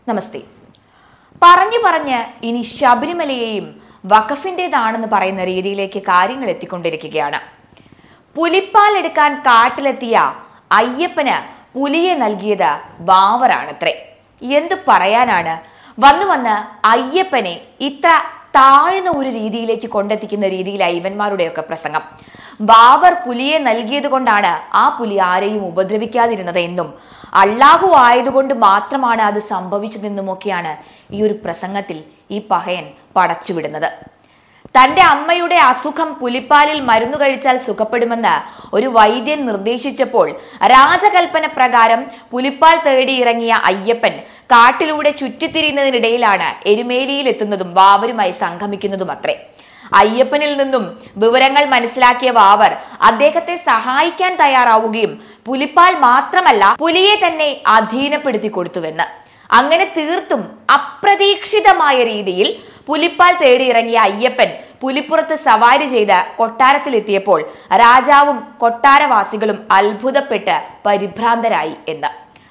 നമസ്തേ പറഞ്ഞു പറഞ്ഞ് ഇനി ശബരിമലയെയും വഖഫിൻ്റെതാണെന്ന് പറയുന്ന രീതിയിലേക്ക് കാര്യങ്ങൾ എത്തിക്കൊണ്ടിരിക്കുകയാണ് പുലിപ്പാൽ എടുക്കാൻ കാട്ടിലെത്തിയ അയ്യപ്പന് പുലിയെ നൽകിയത് വാവറാണത്രേ എന്ത് പറയാനാണ് വന്നു വന്ന് അയ്യപ്പനെ ഇത്ര താഴ്ന്ന ഒരു രീതിയിലേക്ക് കൊണ്ടെത്തിക്കുന്ന രീതിയിലായി ഇവന്മാരുടെയൊക്കെ പ്രസംഗം ബാബർ പുലിയെ നൽകിയത് കൊണ്ടാണ് ആ പുലി ആരെയും ഉപദ്രവിക്കാതിരുന്നത് എന്നും അള്ളാഹു ആയതുകൊണ്ട് മാത്രമാണ് അത് സംഭവിച്ചതെന്നുമൊക്കെയാണ് ഈ ഒരു പ്രസംഗത്തിൽ ഈ പഹയൻ പടച്ചുവിടുന്നത് തന്റെ അമ്മയുടെ അസുഖം പുലിപ്പാലിൽ മരുന്നു കഴിച്ചാൽ സുഖപ്പെടുമെന്ന് ഒരു വൈദ്യൻ നിർദ്ദേശിച്ചപ്പോൾ രാജകൽപ്പന പ്രകാരം പുലിപ്പാൽ തേടി ഇറങ്ങിയ അയ്യപ്പൻ കാട്ടിലൂടെ ചുറ്റിത്തിരിയുന്നതിനിടയിലാണ് എരുമേലിയിൽ എത്തുന്നതും വാവരുമായി സംഗമിക്കുന്നതും അത്രേ അയ്യപ്പനിൽ നിന്നും വിവരങ്ങൾ മനസ്സിലാക്കിയ വാവർ അദ്ദേഹത്തെ സഹായിക്കാൻ തയ്യാറാവുകയും പുലിപ്പാൽ മാത്രമല്ല പുലിയെ തന്നെ അധീനപ്പെടുത്തി കൊടുത്തുവെന്ന് അങ്ങനെ തീർത്തും അപ്രതീക്ഷിതമായ രീതിയിൽ പുലിപ്പാൽ തേടി ഇറങ്ങിയ അയ്യപ്പൻ പുലിപ്പുറത്ത് സവാരി ചെയ്ത് കൊട്ടാരത്തിലെത്തിയപ്പോൾ രാജാവും കൊട്ടാരവാസികളും അത്ഭുതപ്പെട്ട് പരിഭ്രാന്തരായി എന്ന്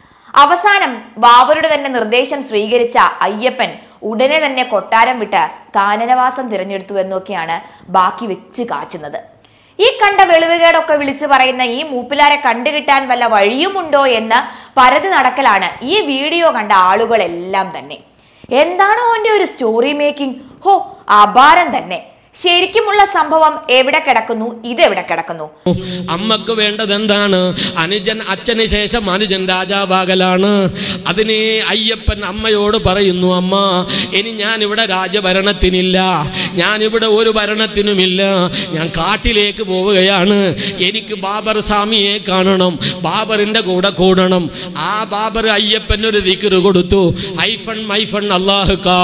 അവസാനം ബാബറുടെ തന്നെ നിർദ്ദേശം സ്വീകരിച്ച അയ്യപ്പൻ ഉടനെ തന്നെ കൊട്ടാരം വിട്ട് കാനനവാസം തിരഞ്ഞെടുത്തു എന്നൊക്കെയാണ് ബാക്കി വെച്ച് കാച്ചുന്നത് ഈ കണ്ട വെളിവുകേടൊക്കെ വിളിച്ചു പറയുന്ന ഈ മൂപ്പിലാരെ കണ്ടുകിട്ടാൻ വല്ല വഴിയുമുണ്ടോ എന്ന് പരതി നടക്കലാണ് ഈ വീഡിയോ കണ്ട ആളുകളെല്ലാം തന്നെ എന്താണോ അവന്റെ ഒരു സ്റ്റോറി മേക്കിംഗ് ഹോ അപാരം തന്നെ ശരിക്കുമുള്ള സംഭവം എവിടെ കിടക്കുന്നു ഇതെവിടെ കിടക്കുന്നു അമ്മക്ക് വേണ്ടത് എന്താണ് അനുജൻ അച്ഛന് ശേഷം അനുജൻ രാജാവാകലാണ് അതിനെ അയ്യപ്പൻ അമ്മയോട് പറയുന്നു അമ്മ ഇനി ഞാൻ ഇവിടെ രാജഭരണത്തിനില്ല ഞാനിവിടെ ഒരു ഭരണത്തിനുമില്ല ഞാൻ കാട്ടിലേക്ക് പോവുകയാണ് എനിക്ക് ബാബർ സ്വാമിയെ കാണണം ബാബറിന്റെ കൂടെ കൂടണം ആ ബാബർ അയ്യപ്പൻ ഒരു ദിക്കറ് കൊടുത്തു ഐഫൺ മൈഫൺ അള്ളാഹു കാ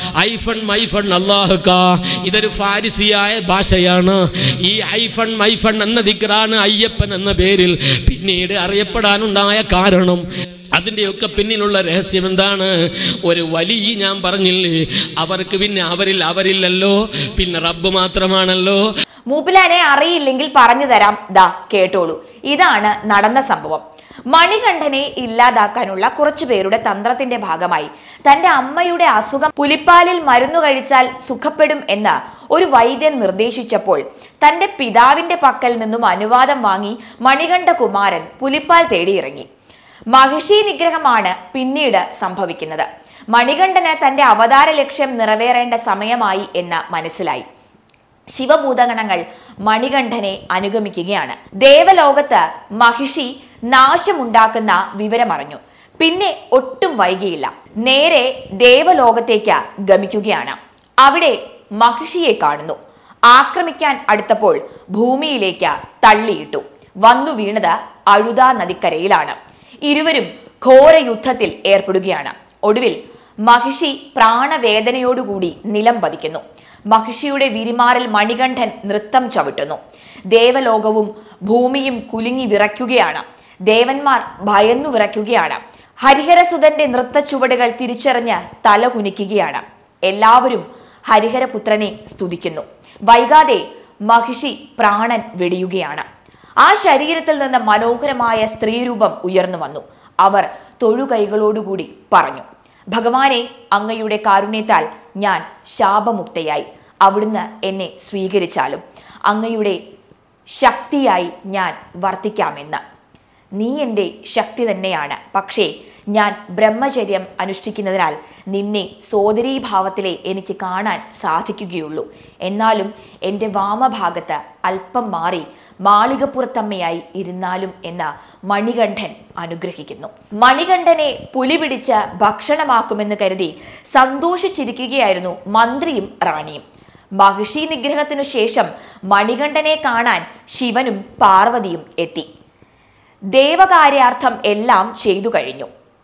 ഐഫൺ മൈഫൺ അള്ളാഹു കാ ഇതൊരു ഫാരിസിയായ ഭാഷയാണ് ഈ ഐഫൺ മൈഫൺ എന്ന ദിക്റാണ് അയ്യപ്പൻ എന്ന പേരിൽ പിന്നീട് അറിയപ്പെടാനുണ്ടായ കാരണം അതിൻ്റെയൊക്കെ പിന്നിലുള്ള രഹസ്യം എന്താണ് ഒരു വലിയ ഞാൻ പറഞ്ഞില്ലേ അവർക്ക് പിന്നെ അവരിൽ അവരില്ലല്ലോ പിന്നെ റബ്ബ് മാത്രമാണല്ലോ മൂപ്പിലാനെ അറിയില്ലെങ്കിൽ പറഞ്ഞു തരാം ദാ കേട്ടോളൂ ഇതാണ് നടന്ന സംഭവം മണികണ്ഠനെ ഇല്ലാതാക്കാനുള്ള കുറച്ചു പേരുടെ തന്ത്രത്തിന്റെ ഭാഗമായി തന്റെ അമ്മയുടെ അസുഖം പുലിപ്പാലിൽ മരുന്നു കഴിച്ചാൽ സുഖപ്പെടും എന്ന് ഒരു വൈദ്യൻ നിർദ്ദേശിച്ചപ്പോൾ തന്റെ പിതാവിന്റെ പക്കൽ നിന്നും അനുവാദം വാങ്ങി മണികണ്ഠകുമാരൻ പുലിപ്പാൽ തേടിയിറങ്ങി മഹിഷി നിഗ്രഹമാണ് പിന്നീട് സംഭവിക്കുന്നത് മണികണ്ഠന് തന്റെ അവതാര ലക്ഷ്യം നിറവേറേണ്ട സമയമായി എന്ന് മനസ്സിലായി ശിവഭൂതഗണങ്ങൾ മണികണ്ഠനെ അനുഗമിക്കുകയാണ് ദേവലോകത്ത് മഹിഷി നാശമുണ്ടാക്കുന്ന വിവരമറിഞ്ഞു പിന്നെ ഒട്ടും വൈകിയില്ല നേരെ ദേവലോകത്തേക്ക് ഗമിക്കുകയാണ് അവിടെ മഹിഷിയെ കാണുന്നു ആക്രമിക്കാൻ അടുത്തപ്പോൾ ഭൂമിയിലേക്ക് തള്ളിയിട്ടു വന്നു വീണത് അഴുതാ നദിക്കരയിലാണ് ഇരുവരും ഘോര യുദ്ധത്തിൽ ഏർപ്പെടുകയാണ് ഒടുവിൽ മഹിഷി പ്രാണവേദനയോടുകൂടി നിലം പതിക്കുന്നു മഹിഷിയുടെ വിരിമാറിൽ മണികണ്ഠൻ നൃത്തം ചവിട്ടുന്നു ദേവലോകവും ഭൂമിയും കുലുങ്ങി വിറയ്ക്കുകയാണ് ദേവന്മാർ ഭയന്നു വിറയ്ക്കുകയാണ് ഹരിഹരസുതന്റെ നൃത്ത ചുവടുകൾ തിരിച്ചറിഞ്ഞ് തല കുനിക്കുകയാണ് എല്ലാവരും ഹരിഹരപുത്രനെ സ്തുതിക്കുന്നു വൈകാതെ മഹിഷി പ്രാണൻ വെടിയുകയാണ് ആ ശരീരത്തിൽ നിന്ന് മനോഹരമായ സ്ത്രീരൂപം ഉയർന്നു വന്നു അവർ തൊഴുകൈകളോടുകൂടി പറഞ്ഞു ഭഗവാനെ അങ്ങയുടെ കാരുണ്യത്താൽ ഞാൻ ശാപമുക്തയായി അവിടുന്ന് എന്നെ സ്വീകരിച്ചാലും അങ്ങയുടെ ശക്തിയായി ഞാൻ വർത്തിക്കാമെന്ന് നീ എൻ്റെ ശക്തി തന്നെയാണ് പക്ഷേ ഞാൻ ബ്രഹ്മചര്യം അനുഷ്ഠിക്കുന്നതിനാൽ നിന്നെ സോദരീഭാവത്തിലെ എനിക്ക് കാണാൻ സാധിക്കുകയുള്ളൂ എന്നാലും എൻ്റെ വാമഭാഗത്ത് അല്പം മാറി മാളികപ്പുറത്തമ്മയായി ഇരുന്നാലും എന്ന മണികണ്ഠൻ അനുഗ്രഹിക്കുന്നു മണികണ്ഠനെ പുലി പിടിച്ച് ഭക്ഷണമാക്കുമെന്ന് കരുതി സന്തോഷിച്ചിരിക്കുകയായിരുന്നു മന്ത്രിയും റാണിയും മഹിഷി നിഗ്രഹത്തിനു ശേഷം മണികണ്ഠനെ കാണാൻ ശിവനും പാർവതിയും എത്തി ദേവകാര്യാർത്ഥം എല്ലാം ചെയ്തു കഴിഞ്ഞു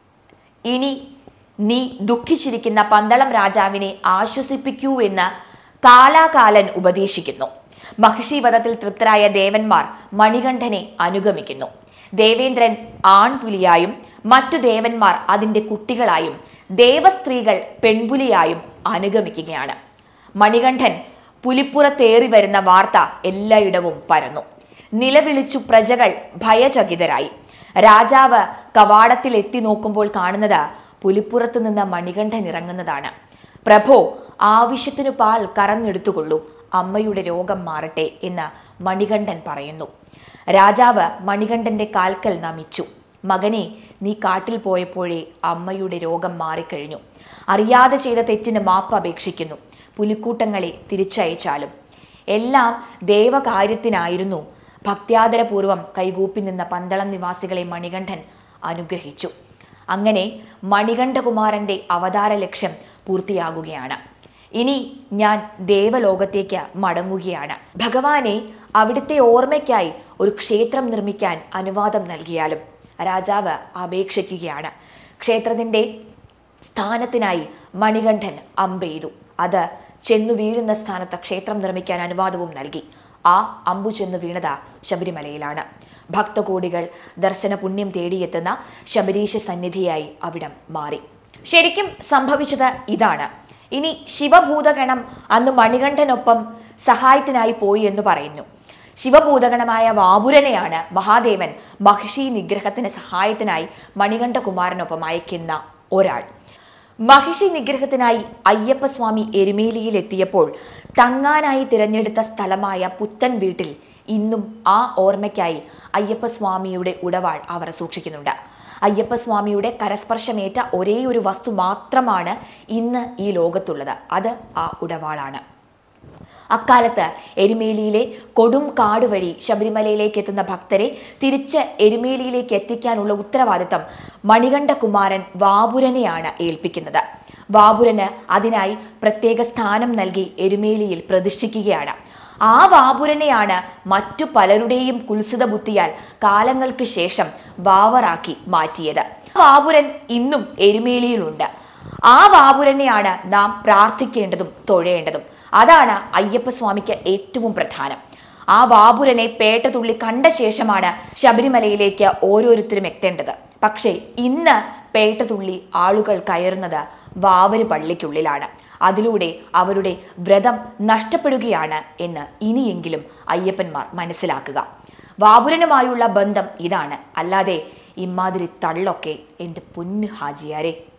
ഇനി നീ ദുഃഖിച്ചിരിക്കുന്ന പന്തളം രാജാവിനെ ആശ്വസിപ്പിക്കൂ എന്ന് കാലാകാലൻ ഉപദേശിക്കുന്നു മഹിഷീവധത്തിൽ തൃപ്തരായ ദേവന്മാർ മണികണ്ഠനെ അനുഗമിക്കുന്നു ദേവേന്ദ്രൻ ആൺപുലിയായും മറ്റു ദേവന്മാർ അതിന്റെ കുട്ടികളായും ദേവസ്ത്രീകൾ പെൺപുലിയായും അനുഗമിക്കുകയാണ് മണികണ്ഠൻ പുലിപ്പുറത്തേറി വരുന്ന വാർത്ത എല്ലായിടവും പരന്നു നിലവിളിച്ചു പ്രജകൾ ഭയചകിതരായി രാജാവ് കവാടത്തിൽ എത്തി നോക്കുമ്പോൾ കാണുന്നത് പുലിപ്പുറത്തു നിന്ന് മണികണ്ഠൻ ഇറങ്ങുന്നതാണ് പ്രഭോ ആവശ്യത്തിനു പാൽ കറന്നെടുത്തുകൊള്ളൂ അമ്മയുടെ രോഗം മാറട്ടെ എന്ന് മണികണ്ഠൻ പറയുന്നു രാജാവ് മണികണ്ഠന്റെ കാൽക്കൽ നമിച്ചു മകനെ നീ കാട്ടിൽ പോയപ്പോഴേ അമ്മയുടെ രോഗം മാറിക്കഴിഞ്ഞു അറിയാതെ ചെയ്ത തെറ്റിന് മാപ്പ് അപേക്ഷിക്കുന്നു പുലിക്കൂട്ടങ്ങളെ തിരിച്ചയച്ചാലും എല്ലാം ദേവകാര്യത്തിനായിരുന്നു ഭക്ത്യാദരപൂർവം കൈകൂപ്പി നിന്ന പന്തളം നിവാസികളെ മണികണ്ഠൻ അനുഗ്രഹിച്ചു അങ്ങനെ മണികണ്ഠകുമാരന്റെ അവതാര ലക്ഷ്യം പൂർത്തിയാകുകയാണ് ഇനി ഞാൻ ദേവലോകത്തേക്ക് മടങ്ങുകയാണ് ഭഗവാനെ അവിടുത്തെ ഓർമ്മയ്ക്കായി ഒരു ക്ഷേത്രം നിർമ്മിക്കാൻ അനുവാദം നൽകിയാലും രാജാവ് അപേക്ഷിക്കുകയാണ് ക്ഷേത്രത്തിന്റെ സ്ഥാനത്തിനായി മണികണ്ഠൻ അമ്പെയ്തു അത് ചെന്നു വീഴുന്ന സ്ഥാനത്ത് ക്ഷേത്രം നിർമ്മിക്കാൻ അനുവാദവും നൽകി ആ അമ്പു ചെന്നു വീണത് ശബരിമലയിലാണ് ഭക്തകോടികൾ ദർശന പുണ്യം തേടിയെത്തുന്ന ശബരീശ സന്നിധിയായി അവിടം മാറി ശരിക്കും സംഭവിച്ചത് ഇതാണ് ഇനി ശിവഭൂതഗണം അന്ന് മണികണ്ഠനൊപ്പം സഹായത്തിനായി പോയി എന്ന് പറയുന്നു ശിവഭൂതഗണമായ വാപുരനെയാണ് മഹാദേവൻ മഹിഷി നിഗ്രഹത്തിന് സഹായത്തിനായി മണികണ്ഠകുമാരനൊപ്പം അയക്കുന്ന ഒരാൾ മഹിഷി നിഗ്രഹത്തിനായി അയ്യപ്പസ്വാമി എരുമേലിയിൽ എത്തിയപ്പോൾ തങ്ങാനായി തിരഞ്ഞെടുത്ത സ്ഥലമായ പുത്തൻ വീട്ടിൽ ഇന്നും ആ ഓർമ്മയ്ക്കായി അയ്യപ്പസ്വാമിയുടെ ഉടവാൾ അവർ സൂക്ഷിക്കുന്നുണ്ട് അയ്യപ്പസ്വാമിയുടെ കരസ്പർശമേറ്റ ഒരേ ഒരു വസ്തു മാത്രമാണ് ഇന്ന് ഈ ലോകത്തുള്ളത് അത് ആ ഉടവാളാണ് അക്കാലത്ത് എരുമേലിയിലെ കൊടും കാട് വഴി ശബരിമലയിലേക്ക് എത്തുന്ന ഭക്തരെ തിരിച്ച് എരുമേലിയിലേക്ക് എത്തിക്കാനുള്ള ഉത്തരവാദിത്തം മണികണ്ഠകുമാരൻ വാപുരനെയാണ് ഏൽപ്പിക്കുന്നത് വാപുരന് അതിനായി പ്രത്യേക സ്ഥാനം നൽകി എരുമേലിയിൽ പ്രതിഷ്ഠിക്കുകയാണ് ആ വാപുരനെയാണ് മറ്റു പലരുടെയും കുൽസിത ബുദ്ധിയാൽ കാലങ്ങൾക്ക് ശേഷം വാവറാക്കി മാറ്റിയത് വാപുരൻ ഇന്നും എരുമേലിയിലുണ്ട് ആ വാപുരനെയാണ് നാം പ്രാർത്ഥിക്കേണ്ടതും തൊഴേണ്ടതും അതാണ് അയ്യപ്പസ്വാമിക്ക് ഏറ്റവും പ്രധാനം ആ വാപുരനെ പേട്ടതുള്ളി കണ്ട ശേഷമാണ് ശബരിമലയിലേക്ക് ഓരോരുത്തരും എത്തേണ്ടത് പക്ഷേ ഇന്ന് പേട്ടതുള്ളി ആളുകൾ കയറുന്നത് വാവര് പള്ളിക്കുള്ളിലാണ് അതിലൂടെ അവരുടെ വ്രതം നഷ്ടപ്പെടുകയാണ് എന്ന് ഇനിയെങ്കിലും അയ്യപ്പന്മാർ മനസ്സിലാക്കുക വാപുരനുമായുള്ള ബന്ധം ഇതാണ് അല്ലാതെ ഇമാതിരി തള്ളൊക്കെ എൻ്റെ പൊന്നു ഹാജിയാരെ